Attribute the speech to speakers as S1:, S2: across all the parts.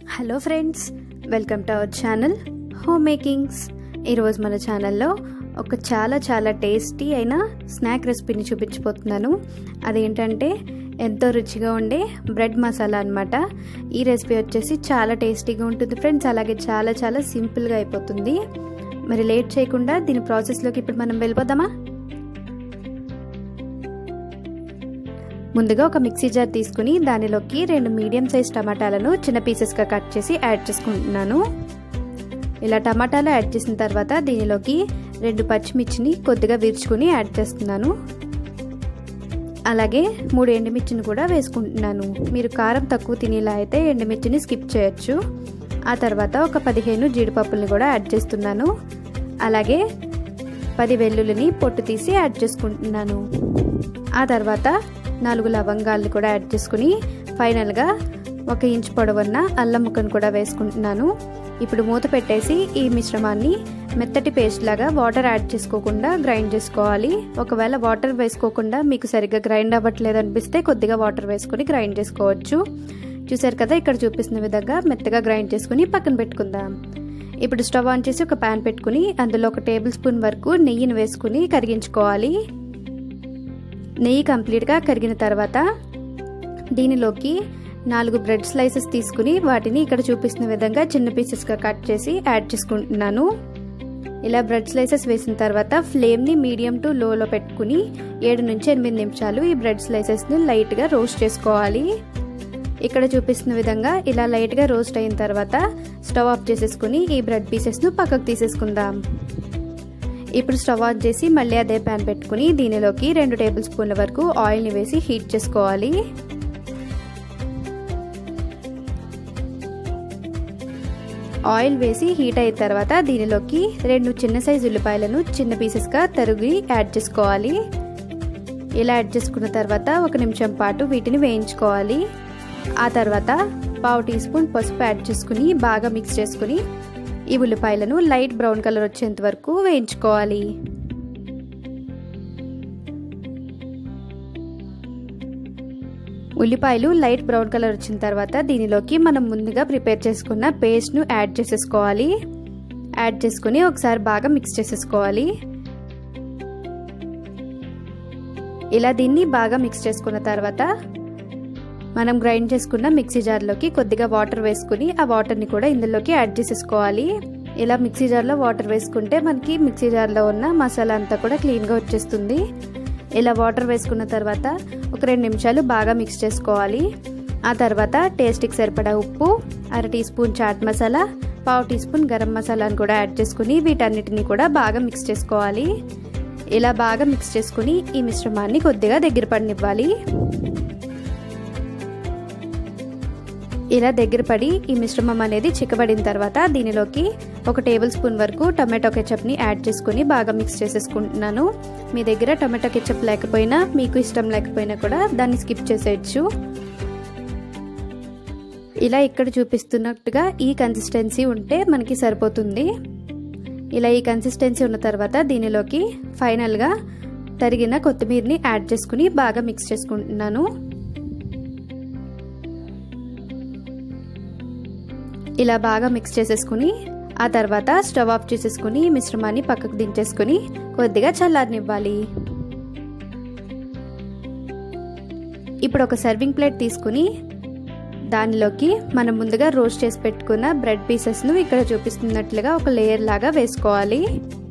S1: hello friends welcome to our channel home makings ఈరోజు మన ఛానల్లో ఒక చాలా చాలా టేస్టీ అయిన స్నాక్ రెసిపీని చూపించబోతున్నాను అదేంటంటే ఎంతో రుచిగా ఉండే బ్రెడ్ మసాలా అనమాట ఈ రెసిపీ వచ్చేసి చాలా టేస్టీగా ఉంటుంది ఫ్రెండ్స్ అలాగే చాలా చాలా సింపుల్గా అయిపోతుంది మరి లేట్ చేయకుండా దీని ప్రాసెస్లోకి ఇప్పుడు మనం వెళ్ళిపోదామా ముందుగా ఒక మిక్సీ జార్ తీసుకుని దానిలోకి రెండు మీడియం సైజ్ టమాటాలను చిన్న పీసెస్గా కట్ చేసి యాడ్ చేసుకుంటున్నాను ఇలా టమాటాలు యాడ్ చేసిన తర్వాత దీనిలోకి రెండు పచ్చిమిర్చిని కొద్దిగా విరుచుకుని యాడ్ చేస్తున్నాను అలాగే మూడు ఎండుమిర్చిని కూడా వేసుకుంటున్నాను మీరు కారం తక్కువ తినేలా అయితే ఎండుమిర్చిని స్కిప్ చేయొచ్చు ఆ తర్వాత ఒక పదిహేను జీడిపప్పుల్ని కూడా యాడ్ చేస్తున్నాను అలాగే పది వెల్లుల్లిని పొట్టు తీసి యాడ్ చేసుకుంటున్నాను ఆ తర్వాత నాలుగు లవంగాలను కూడా యాడ్ చేసుకుని ఫైనల్గా ఒక ఇంచ్ పొడవున్న అల్లం ముక్కను కూడా వేసుకుంటున్నాను ఇప్పుడు మూత పెట్టేసి ఈ మిశ్రమాన్ని మెత్తటి పేస్ట్ లాగా వాటర్ యాడ్ చేసుకోకుండా గ్రైండ్ చేసుకోవాలి ఒకవేళ వాటర్ వేసుకోకుండా మీకు సరిగ్గా గ్రైండ్ అవ్వట్లేదు అనిపిస్తే కొద్దిగా వాటర్ వేసుకుని గ్రైండ్ చేసుకోవచ్చు చూసారు కదా ఇక్కడ చూపిస్తున్న విధంగా మెత్తగా గ్రైండ్ చేసుకుని పక్కన పెట్టుకుందాం ఇప్పుడు స్టవ్ ఆన్ చేసి ఒక ప్యాన్ పెట్టుకుని అందులో ఒక టేబుల్ స్పూన్ వరకు నెయ్యిని వేసుకుని కరిగించుకోవాలి నెయ్యి కంప్లీట్గా కరిగిన తర్వాత దీనిలోకి నాలుగు బ్రెడ్ స్లైసెస్ తీసుకుని వాటిని ఇక్కడ చూపిస్తున్న విధంగా చిన్న పీసెస్గా కట్ చేసి యాడ్ చేసుకుంటున్నాను ఇలా బ్రెడ్ స్లైసెస్ వేసిన తర్వాత ఫ్లేమ్ని మీడియం టు లోలో పెట్టుకుని ఏడు నుంచి ఎనిమిది నిమిషాలు ఈ బ్రెడ్ స్లైసెస్ని లైట్గా రోస్ట్ చేసుకోవాలి ఇక్కడ చూపిస్తున్న విధంగా ఇలా లైట్గా రోస్ట్ అయిన తర్వాత స్టవ్ ఆఫ్ చేసేసుకుని ఈ బ్రెడ్ పీసెస్ను పక్కకు తీసేసుకుందాం ఇప్పుడు స్టవ్ ఆన్ చేసి మళ్ళీ అదే ప్యాన్ పెట్టుకుని దీనిలోకి రెండు టేబుల్ స్పూన్ల వరకు ఆయిల్ని వేసి హీట్ చేసుకోవాలి ఆయిల్ వేసి హీట్ అయిన తర్వాత దీనిలోకి రెండు చిన్న సైజు ఉల్లిపాయలను చిన్న పీసెస్గా తరిగి యాడ్ చేసుకోవాలి ఇలా యాడ్ చేసుకున్న తర్వాత ఒక నిమిషం పాటు వీటిని వేయించుకోవాలి ఆ తర్వాత పావు టీ స్పూన్ పసుపు యాడ్ చేసుకుని బాగా మిక్స్ చేసుకుని ఈ ఉల్లిపాయలను లైట్ బ్రౌన్ కలర్ వచ్చేంత వరకు వేయించుకోవాలి ఉల్లిపాయలు లైట్ బ్రౌన్ కలర్ వచ్చిన తర్వాత దీనిలోకి మనం ముందుగా ప్రిపేర్ చేసుకున్న పేస్ట్ను యాడ్ చేసేసుకోవాలి యాడ్ చేసుకుని ఒకసారి బాగా మిక్స్ చేసేసుకోవాలి ఇలా దీన్ని బాగా మిక్స్ చేసుకున్న తర్వాత మనం గ్రైండ్ చేసుకున్న మిక్సీ జార్లోకి కొద్దిగా వాటర్ వేసుకుని ఆ వాటర్ని కూడా ఇందులోకి యాడ్ చేసేసుకోవాలి ఇలా మిక్సీ జార్లో వాటర్ వేసుకుంటే మనకి మిక్సీ జార్లో ఉన్న మసాలా అంతా కూడా క్లీన్గా వచ్చేస్తుంది ఇలా వాటర్ వేసుకున్న తర్వాత ఒక రెండు నిమిషాలు బాగా మిక్స్ చేసుకోవాలి ఆ తర్వాత టేస్ట్కి సరిపడా ఉప్పు అర టీ స్పూన్ చాట్ మసాలా పావు టీ స్పూన్ గరం మసాలాను కూడా యాడ్ చేసుకుని వీటన్నిటిని కూడా బాగా మిక్స్ చేసుకోవాలి ఇలా బాగా మిక్స్ చేసుకుని ఈ మిశ్రమాన్ని కొద్దిగా దగ్గర పడినివ్వాలి ఇలా దగ్గర పడి ఈ మిశ్రమం అనేది చిక్కబడిన తర్వాత దీనిలోకి ఒక టేబుల్ స్పూన్ వరకు టమాటో కెచప్ని యాడ్ చేసుకుని బాగా మిక్స్ చేసేసుకుంటున్నాను మీ దగ్గర టమాటో కెచప్ లేకపోయినా మీకు ఇష్టం లేకపోయినా కూడా దాన్ని స్కిప్ చేసేయచ్చు ఇలా ఇక్కడ చూపిస్తున్నట్టుగా ఈ కన్సిస్టెన్సీ ఉంటే మనకి సరిపోతుంది ఇలా ఈ కన్సిస్టెన్సీ ఉన్న తర్వాత దీనిలోకి ఫైనల్గా తరిగిన కొత్తిమీరని యాడ్ చేసుకుని బాగా మిక్స్ చేసుకుంటున్నాను ఇలా బాగా మిక్స్ చేసేసుకుని ఆ తర్వాత స్టవ్ ఆఫ్ చేసేసుకుని మిశ్రమాన్ని పక్కకు దించేసుకుని కొద్దిగా చల్లారనివ్వాలి ఇప్పుడు ఒక సర్వింగ్ ప్లేట్ తీసుకుని దానిలోకి మనం ముందుగా రోస్ట్ చేసి పెట్టుకున్న బ్రెడ్ పీసెస్ను ఇక్కడ చూపిస్తున్నట్లుగా ఒక లేయర్ లాగా వేసుకోవాలి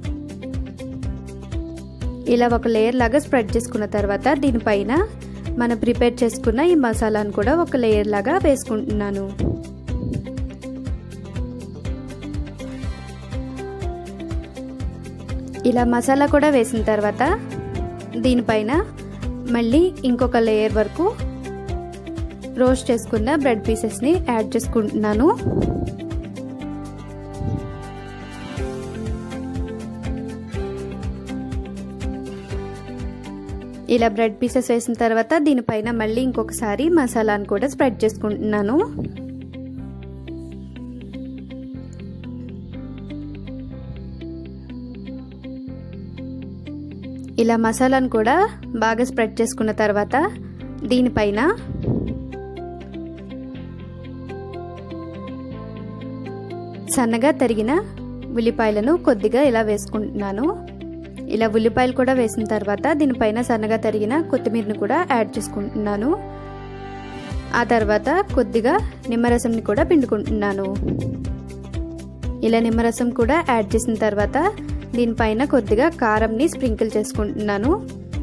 S1: ఇలా ఒక లేయర్ లాగా స్ప్రెడ్ చేసుకున్న తర్వాత దీనిపైన మనం ప్రిపేర్ చేసుకున్న ఈ మసాలాను కూడా ఒక లేయర్ లాగా వేసుకుంటున్నాను ఇలా మసాలా కూడా వేసిన తర్వాత దీనిపైన మళ్ళీ ఇంకొక లేయర్ వరకు రోస్ట్ చేసుకున్న బ్రెడ్ పీసెస్ని యాడ్ చేసుకుంటున్నాను ఇలా బ్రెడ్ పీసెస్ వేసిన తర్వాత దీనిపైన మళ్ళీ ఇంకొకసారి మసాలాను కూడా స్ప్రెడ్ చేసుకుంటున్నాను ఇలా మసాలాను కూడా బాగా స్ప్రెడ్ చేసుకున్న తర్వాత దీనిపైన సన్నగా తరిగిన ఉల్లిపాయలను కొద్దిగా ఇలా వేసుకుంటున్నాను ఇలా ఉల్లిపాయలు కూడా వేసిన తర్వాత దీనిపైన సన్నగా తరిగిన కొత్తిమీరని కూడా యాడ్ చేసుకుంటున్నాను ఆ తర్వాత కొద్దిగా నిమ్మరసంని కూడా పిండుకుంటున్నాను ఇలా నిమ్మరసం కూడా యాడ్ చేసిన తర్వాత దీనిపైన కొద్దిగా కారంని స్ప్రింకిల్ చేసుకుంటున్నాను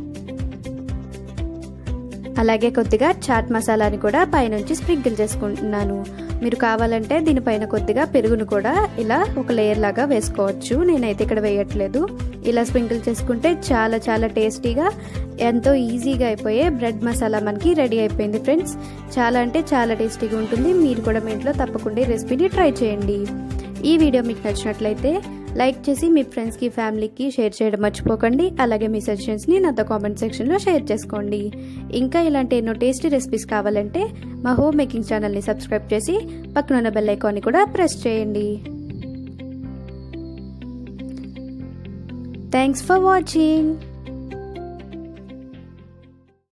S1: అలాగే కొద్దిగా చాట్ మసాలాని కూడా పైనుంచి స్ప్రింకిల్ చేసుకుంటున్నాను మీరు కావాలంటే దీనిపైన కొద్దిగా పెరుగును కూడా ఇలా ఒక లేయర్ లాగా వేసుకోవచ్చు నేనైతే ఇక్కడ వేయట్లేదు ఇలా స్ప్రింకిల్ చేసుకుంటే చాలా చాలా టేస్టీగా ఎంతో ఈజీగా అయిపోయే బ్రెడ్ మసాలా మనకి రెడీ అయిపోయింది ఫ్రెండ్స్ చాలా అంటే చాలా టేస్టీగా ఉంటుంది మీరు కూడా మీ ఇంట్లో తప్పకుండా ఈ రెసిపీని ట్రై చేయండి ఈ వీడియో మీకు నచ్చినట్లయితే లైక్ చేసి మీ ఫ్రెండ్స్కి ఫ్యామిలీకి షేర్ చేయడం మర్చిపోకండి అలాగే మీ సజెషన్స్ని నాతో కామెంట్ సెక్షన్లో షేర్ చేసుకోండి ఇంకా ఇలాంటి ఎన్నో టేస్టీ రెసిపీస్ కావాలంటే మా హోమ్ మేకింగ్ ఛానల్ని సబ్స్క్రైబ్ చేసి పక్కన ఉన్న బెల్ ఐకాన్ని కూడా ప్రెస్ చేయండి థ్యాంక్స్ ఫర్ వాచింగ్